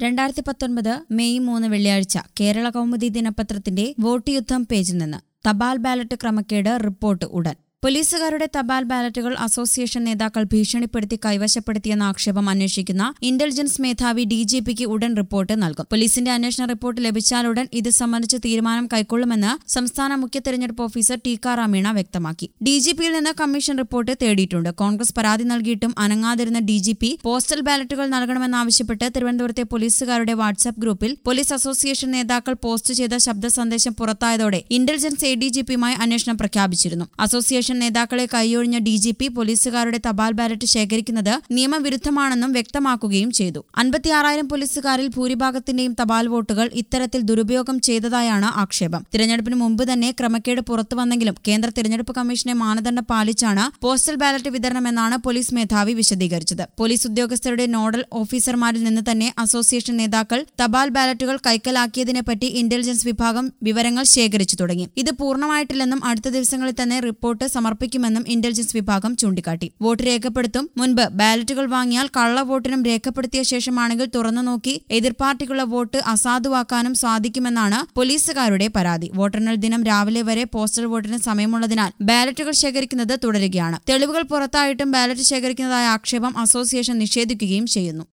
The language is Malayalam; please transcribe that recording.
രണ്ടായിരത്തി പത്തൊൻപത് മെയ് മൂന്ന് വെള്ളിയാഴ്ച കേരള കൗമുദി ദിനപത്രത്തിന്റെ വോട്ട് യുദ്ധം പേജിൽ നിന്ന് തപാൽ ബാലറ്റ് ക്രമക്കേട് റിപ്പോർട്ട് ഉടൻ പോലീസുകാരുടെ തപാൽ ബാലറ്റുകൾ അസോസിയേഷൻ നേതാക്കൾ ഭീഷണിപ്പെടുത്തി കൈവശപ്പെടുത്തിയെന്ന ആക്ഷേപം അന്വേഷിക്കുന്ന ഇന്റലിജൻസ് മേധാവി ഡിജിപിക്ക് ഉടൻ റിപ്പോർട്ട് നൽകും പോലീസിന്റെ അന്വേഷണ റിപ്പോർട്ട് ലഭിച്ചാലുടൻ ഇത് സംബന്ധിച്ച് തീരുമാനം കൈക്കൊള്ളുമെന്ന് സംസ്ഥാന മുഖ്യ തെരഞ്ഞെടുപ്പ് ഓഫീസർ ടീക്കാറാം മീണ വ്യക്തമാക്കി ഡിജിപിയിൽ നിന്ന് കമ്മീഷൻ റിപ്പോർട്ട് തേടിയിട്ടുണ്ട് കോൺഗ്രസ് പരാതി നൽകിയിട്ടും അനങ്ങാതിരുന്ന ഡിജിപി പോസ്റ്റൽ ബാലറ്റുകൾ നൽകണമെന്നാവശ്യപ്പെട്ട് തിരുവനന്തപുരത്തെ പോലീസുകാരുടെ വാട്സ്ആപ്പ് ഗ്രൂപ്പിൽ പോലീസ് അസോസിയേഷൻ നേതാക്കൾ പോസ്റ്റ് ചെയ്ത ശബ്ദ സന്ദേശം പുറത്തായതോടെ ഇന്റലിജൻസ് എ ഡി ജി പിയുമായി അന്വേഷണം പ്രഖ്യാപിച്ചിരുന്നു അസോസിയേഷൻ നേതാക്കളെ കൈയൊഴിഞ്ഞ ഡി ജി പി പോലീസുകാരുടെ തപാൽ ബാലറ്റ് ശേഖരിക്കുന്നത് നിയമവിരുദ്ധമാണെന്നും വ്യക്തമാക്കുകയും ചെയ്തു അൻപത്തിയാറായിരം പോലീസുകാരിൽ ഭൂരിഭാഗത്തിന്റെയും തപാൽ വോട്ടുകൾ ഇത്തരത്തിൽ ദുരുപയോഗം ചെയ്തതായാണ് ആക്ഷേപം തിരഞ്ഞെടുപ്പിന് മുമ്പ് തന്നെ ക്രമക്കേട് പുറത്തുവന്നെങ്കിലും കേന്ദ്ര തിരഞ്ഞെടുപ്പ് കമ്മീഷന്റെ മാനദണ്ഡം പാലിച്ചാണ് പോസ്റ്റൽ ബാലറ്റ് വിതരണമെന്നാണ് പോലീസ് മേധാവി വിശദീകരിച്ചത് പോലീസ് ഉദ്യോഗസ്ഥരുടെ നോഡൽ ഓഫീസർമാരിൽ നിന്ന് തന്നെ അസോസിയേഷൻ നേതാക്കൾ തപാൽ ബാലറ്റുകൾ കൈക്കലാക്കിയതിനെപ്പറ്റി ഇന്റലിജൻസ് വിഭാഗം വിവരങ്ങൾ ശേഖരിച്ചു തുടങ്ങി ഇത് പൂർണ്ണമായിട്ടില്ലെന്നും അടുത്ത ദിവസങ്ങളിൽ തന്നെ റിപ്പോർട്ട് സമർപ്പിക്കുമെന്നും ഇന്റലിജൻസ് വിഭാഗം ചൂണ്ടിക്കാട്ടി വോട്ട് രേഖപ്പെടുത്തും മുൻപ് ബാലറ്റുകൾ വാങ്ങിയാൽ കള്ളവോട്ടിനും രേഖപ്പെടുത്തിയ ശേഷമാണെങ്കിൽ തുറന്നു നോക്കി എതിർ പാർട്ടിക്കുള്ള വോട്ട് അസാധുവാക്കാനും സാധിക്കുമെന്നാണ് പോലീസുകാരുടെ പരാതി വോട്ടെണ്ണൽ ദിനം രാവിലെ വരെ പോസ്റ്റൽ വോട്ടിന് സമയമുള്ളതിനാൽ ബാലറ്റുകൾ ശേഖരിക്കുന്നത് തുടരുകയാണ് തെളിവുകൾ പുറത്തായിട്ടും ബാലറ്റ് ശേഖരിക്കുന്നതായ ആക്ഷേപം അസോസിയേഷൻ നിഷേധിക്കുകയും ചെയ്യുന്നു